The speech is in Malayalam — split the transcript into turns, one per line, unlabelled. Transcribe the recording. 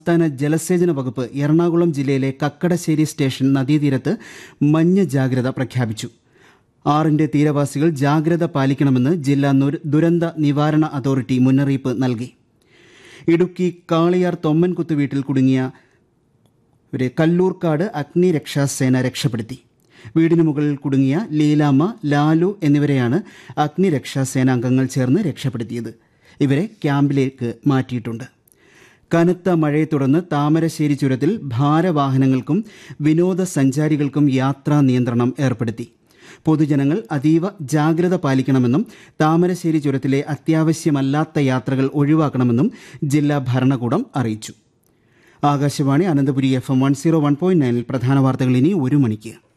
സംസ്ഥാന ജലസേചന വകുപ്പ് എറണാകുളം ജില്ലയിലെ കക്കടശ്ശേരി സ്റ്റേഷൻ നദീതീരത്ത് മഞ്ഞ ജാഗ്രത പ്രഖ്യാപിച്ചു ആറിന്റെ തീരവാസികൾ ജാഗ്രത പാലിക്കണമെന്ന് ജില്ലാ നുര- ദുരന്ത നിവാരണ അതോറിറ്റി മുന്നറിയിപ്പ് നൽകി ഇടുക്കി കാളിയാർ തൊമ്മൻകുത്ത് വീട്ടിൽ കുടുങ്ങിയ ഇവരെ കല്ലൂർക്കാട് അഗ്നിരക്ഷാസേന രക്ഷപ്പെടുത്തി വീടിന് മുകളിൽ കുടുങ്ങിയ ലീലാമ്മ ലാലു എന്നിവരെയാണ് അഗ്നിരക്ഷാസേന അംഗങ്ങൾ ചേർന്ന് രക്ഷപ്പെടുത്തിയത് ഇവരെ ക്യാമ്പിലേക്ക് മാറ്റിയിട്ടുണ്ട് കനത്ത മഴയെ തുടർന്ന് താമരശ്ശേരി ചുരത്തിൽ ഭാരവാഹനങ്ങൾക്കും വിനോദസഞ്ചാരികൾക്കും യാത്രാ നിയന്ത്രണം ഏർപ്പെടുത്തി പൊതുജനങ്ങൾ അതീവ ജാഗ്രത പാലിക്കണമെന്നും താമരശ്ശേരി ചുരത്തിലെ അത്യാവശ്യമല്ലാത്ത യാത്രകൾ ഒഴിവാക്കണമെന്നും ജില്ലാ ഭരണകൂടം അറിയിച്ചു Akashvani Ananthapuri F M one zero one point നയനിൽ പ്രധാന വാർത്തകൾ ഇനി ഒരു മണിക്ക്